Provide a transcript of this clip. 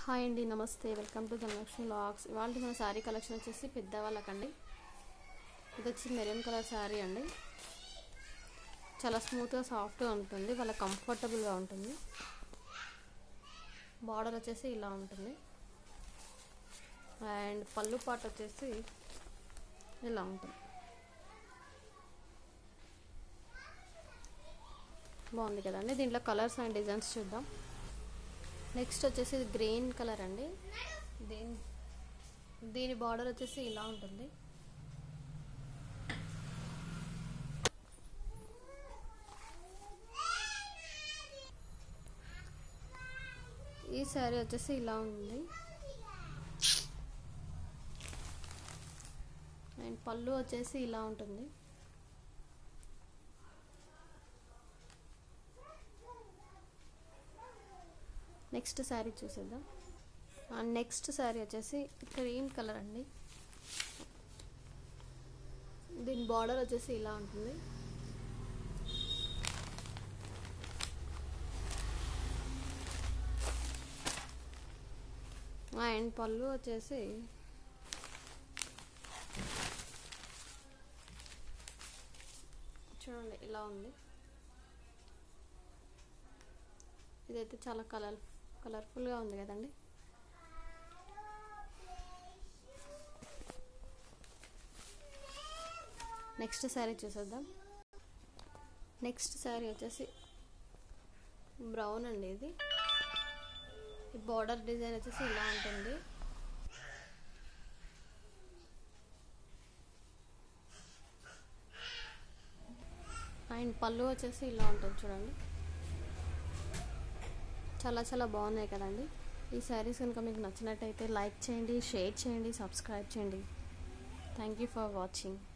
hi అండి నమస్తే welcome to Dhanalakshmi logs ఇవాళ మన శారీ కలెక్షన్ వచ్చేసి పెద్దవాళ్ళకండి ఇది వచ్చి మెరూన్ కలర్ శారీ అండి చాలా స్మూత్గా సాఫ్ట్గా ఉంటుంది వాళ్ళ కంఫర్టబుల్గా ఉంటుంది బార్డర్ వచ్చేసి ఇలా ఉంటుంది అండ్ పళ్ళు పాట వచ్చేసి ఇలా ఉంటుంది బాగుంది కదండి దీంట్లో కలర్స్ అండ్ డిజైన్స్ చూద్దాం నెక్స్ట్ వచ్చేసి ఇది గ్రీన్ కలర్ అండి దీని దీని బార్డర్ వచ్చేసి ఇలా ఉంటుంది ఈ శారీ వచ్చేసి ఇలా ఉంది అండ్ పళ్ళు వచ్చేసి ఇలా ఉంటుంది నెక్స్ట్ శారీ చూసేద్దాం అండ్ నెక్స్ట్ శారీ వచ్చేసి క్రీమ్ కలర్ అండి దీని బార్డర్ వచ్చేసి ఇలా ఉంటుంది అండ్ పళ్ళు వచ్చేసి చూడండి ఇలా ఉంది ఇదైతే చాలా కలర్ కలర్ఫుల్గా ఉంది కదండి నెక్స్ట్ శారీ చూసేద్దాం నెక్స్ట్ శారీ వచ్చేసి బ్రౌన్ అండి ఇది ఈ బార్డర్ డిజైన్ వచ్చేసి ఇలా ఉంటుంది అండ్ పళ్ళు వచ్చేసి ఇలా ఉంటుంది చూడండి చాలా చాలా బాగున్నాయి కదండి ఈ శారీస్ కనుక మీకు నచ్చినట్టయితే లైక్ చేయండి షేర్ చేయండి సబ్స్క్రైబ్ చేయండి థ్యాంక్ యూ ఫర్ వాచింగ్